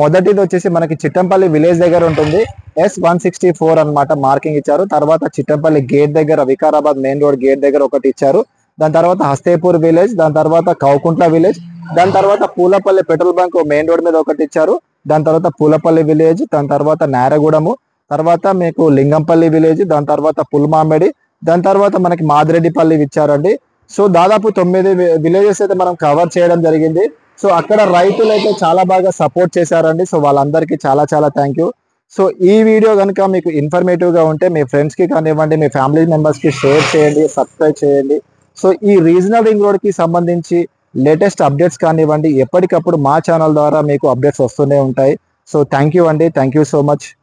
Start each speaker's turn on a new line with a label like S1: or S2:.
S1: మొదటిది వచ్చేసి మనకి చిట్టంపల్లి విలేజ్ దగ్గర ఉంటుంది ఎస్ వన్ సిక్స్టీ ఫోర్ అనమాట మార్కింగ్ ఇచ్చారు తర్వాత చిట్టంపల్లి గేట్ దగ్గర వికారాబాద్ మెయిన్ రోడ్ గేట్ దగ్గర ఒకటి ఇచ్చారు దాని తర్వాత హస్తేపూర్ విలేజ్ దాని తర్వాత కౌకుంట్ల విలేజ్ దాని తర్వాత Poolapalli petrol bunk main road మీద ఒకటి ఇచ్చారు దాని తర్వాత పూలపల్లి విలేజ్ దాని తర్వాత నారగూడము తర్వాత మీకు లింగంపల్లి విలేజ్ దాని తర్వాత పుల్మామిడి దాని తర్వాత మనకి మాదిరెడ్డిపల్లి ఇచ్చారండి సో దాదాపు తొమ్మిది విలేజెస్ అయితే మనం కవర్ చేయడం జరిగింది సో అక్కడ రైతులు అయితే చాలా బాగా సపోర్ట్ చేశారండి సో వాళ్ళందరికీ చాలా చాలా థ్యాంక్ యూ సో ఈ వీడియో కనుక మీకు ఇన్ఫర్మేటివ్ గా ఉంటే మీ ఫ్రెండ్స్ కి కానివ్వండి మీ ఫ్యామిలీ మెంబర్స్ కి షేర్ చేయండి సబ్స్క్రైబ్ చేయండి సో ఈ రీజనల్ రింగ్ రోడ్ కి సంబంధించి లేటెస్ట్ అప్డేట్స్ కానివ్వండి ఎప్పటికప్పుడు మా ఛానల్ ద్వారా మీకు అప్డేట్స్ వస్తూనే ఉంటాయి సో థ్యాంక్ యూ అండి థ్యాంక్ యూ సో మచ్